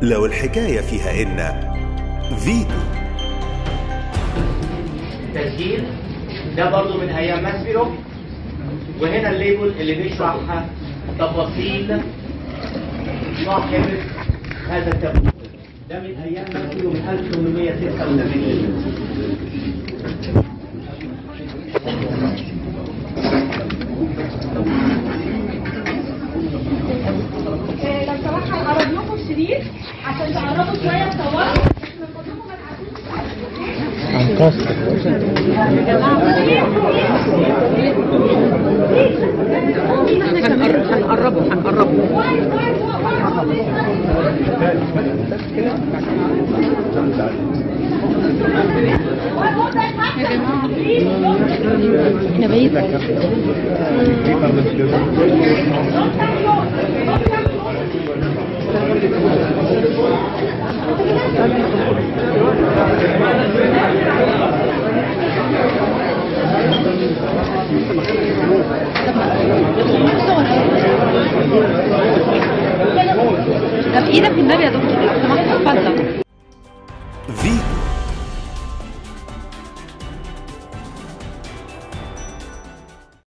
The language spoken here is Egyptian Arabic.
لو الحكاية فيها إن فيتو تسجيل ده برضو من ايام ماسبيرو وهنا الليبل اللي بيشرح تفاصيل صاحب هذا التابوت ده من ايام ماسبيرو من 1886 آه، لو سمحت هقرب لكم الشريط عشان تقربوا شويه تصوروا احنا كلكم ما تعدوش هنقربه هنقربه احنا بعيد طب ايدك النبي يا دكتور لو سمحت اتفضل فيتو